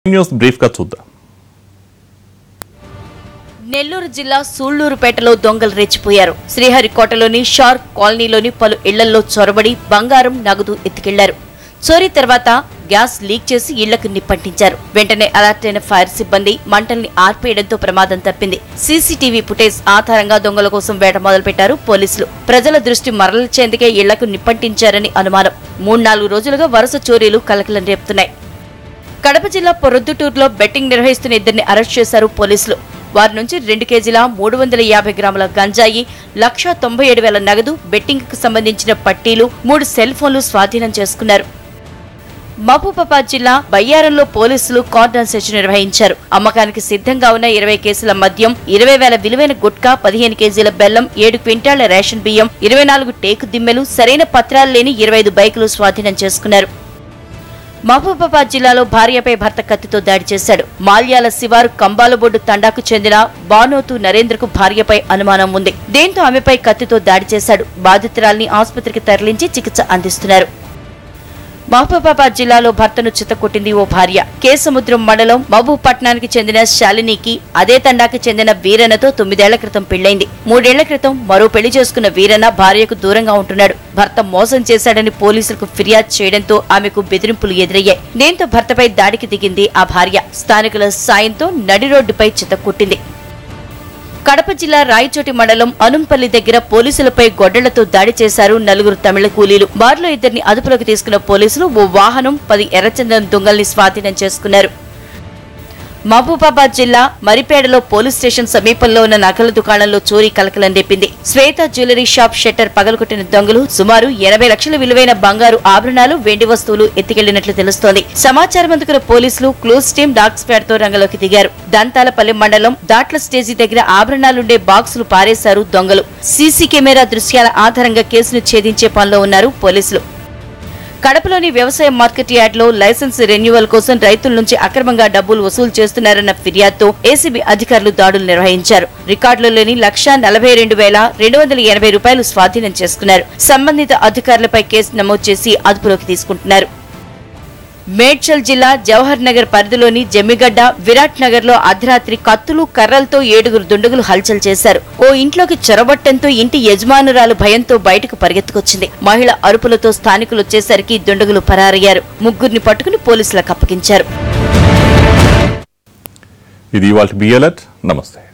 news brief గా చూద్దాం నెల్లూరు జిల్లా సూళ్లూరుపేటలో దొంగలు రెచ్చిపోయారు శ్రీహరికోటలోని షార్క్ కాలనీలోని పలు ఇళ్లల్లో చొరబడి బంగారం నగదు ఎత్తుకెళ్లారు చోరీ తర్వాత గ్యాస్ లీక్ చేసి ఇళ్లకు నిప్పంటించారు వెంటనే అలర్ట్ అయిన ఫైర్ సిబ్బంది మంటల్ని ఆర్పేయడంతో ప్రమాదం తప్పింది సీసీటీవీ ఫుటేజ్ ఆధారంగా దొంగల కోసం వేట మొదలుపెట్టారు పోలీసులు ప్రజల దృష్టి మరల్చేందుకే ఇళ్లకు నిప్పంటించారని అనుమానం మూడు నాలుగు రోజులుగా వరుస చోరీలు కలకలం రేపుతున్నాయి కడప జిల్లా పొరొద్దుటూరులో బెట్టింగ్ నిర్వహిస్తున్న ఇద్దరిని అరెస్ట్ చేశారు పోలీసులు వారి నుంచి రెండు కేజీల మూడు వందల యాభై గ్రాముల గంజాయి లక్ష తొంభై ఏడు వేల నగదు బెట్టింగ్ కు సంబంధించిన పట్టీలు మూడు సెల్ ఫోన్లు స్వాధీనం చేసుకున్నారు మహబూబాబాద్ జిల్లా బయ్యారంలో పోలీసులు కార్డన్ సెర్చ్ నిర్వహించారు అమ్మకానికి సిద్ధంగా ఉన్న ఇరవై కేసుల మద్యం ఇరవై వేల విలువైన గుట్కా పదిహేను కేజీల బెల్లం ఏడు క్వింటాళ్ల రేషన్ బియ్యం ఇరవై నాలుగు టేకు దిమ్మెలు సరైన పత్రాలు లేని ఇరవై ఐదు బైకులు స్వాధీనం చేసుకున్నారు మహబూబాబాద్ జిల్లాలో భార్యపై భర్త కత్తితో దాడి చేశాడు మాల్యాల శివారు కంబాలబొడ్డు తండాకు చెందిన బానోతు నరేంద్రకు భార్యపై అనుమానం ఉంది దీంతో ఆమెపై కత్తితో దాడి చేశాడు బాధితురాల్ని ఆసుపత్రికి తరలించి చికిత్స అందిస్తున్నారు మహబూబాబాద్ జిల్లాలో భర్తను చిత్తకొట్టింది ఓ భార్య కేసముద్రం మండలం మహబూబ్ పట్టణానికి చెందిన శాలినికి అదే తండాకి చెందిన వీరన్నతో తొమ్మిదేళ్ల క్రితం పెళ్లైంది మూడేళ్ల క్రితం మరో పెళ్లి చేసుకున్న వీరన్న భార్యకు దూరంగా ఉంటున్నాడు భర్త మోసం చేశాడని పోలీసులకు ఫిర్యాదు చేయడంతో ఆమెకు బెదిరింపులు ఎదురయ్యాయి దీంతో భర్తపై దాడికి దిగింది ఆ భార్య స్థానికుల సాయంతో నడి రోడ్డుపై చిత్తకొట్టింది కడప జిల్లా రాయచోటి మండలం అనుంపల్లి దగ్గర పోలీసులపై గొడ్డలతో దాడి చేశారు నలుగురు తమిళ కూలీలు వారిలో ఇద్దరిని అదుపులోకి తీసుకున్న పోలీసులు ఓ వాహనం పది ఎర్రచందనం దొంగల్ని స్వాధీనం చేసుకున్నారు మహబూబాబాద్ జిల్లా మరిపేడలో పోలీస్ స్టేషన్ సమీపంలో ఉన్న నగల దుకాణంలో చోరీ కలకలం రేపింది శ్వేత జ్యువెలరీ షాప్ షట్టర్ పగలగొట్టిన దొంగలు సుమారు ఎనభై లక్షల విలువైన బంగారు ఆభరణాలు వెండి వస్తువులు ఎత్తుకెళ్లినట్లు తెలుస్తోంది సమాచారం అందుకున్న పోలీసులు క్లోజ్ టీం డాగ్ స్క్వాడ్ తో రంగంలోకి దిగారు దంతాలపల్లి మండలం దాట్ల స్టేజీ దగ్గర ఆభరణాలుండే బాక్సులు పారేశారు దొంగలు సీసీ కెమెరా దృశ్యాల ఆధారంగా కేసును ఛేదించే పనిలో ఉన్నారు పోలీసులు కడపలోని వ్యవసాయ మార్కెట్ యార్డ్లో లైసెన్స్ రెన్యువల్ కోసం రైతుల నుంచి అక్రమంగా డబ్బులు వసూలు చేస్తున్నారన్న ఫిర్యాదుతో ఏసీబీ అధికారులు దాడులు నిర్వహించారు రికార్డులలోని లక్ష నలభై రెండు వేల రెండు వందల ఎనభై రూపాయలు స్వాధీనం చేసుకున్నారు సంబంధిత అధికారులపై కేసు నమోదు చేసి అదుపులోకి తీసుకుంటున్నారు మేడ్చల్ జిల్లా జవహర్ నగర్ పరిధిలోని జమ్మిగడ్డ విరాట్ నగర్ లో అర్ధరాత్రి కత్తులు కర్రలతో ఏడుగురు దుండగులు హల్చల్ చేశారు ఓ ఇంట్లోకి చొరబట్టంతో ఇంటి యజమానురాలు భయంతో బయటకు పరిగెత్తుకొచ్చింది మహిళ అరుపులతో స్థానికులు వచ్చేసరికి దుండగులు పరారయ్యారు ముగ్గురిని పట్టుకుని పోలీసులకు అప్పగించారు ఇది ఇవాళ బి అలర్ట్ నమస్తే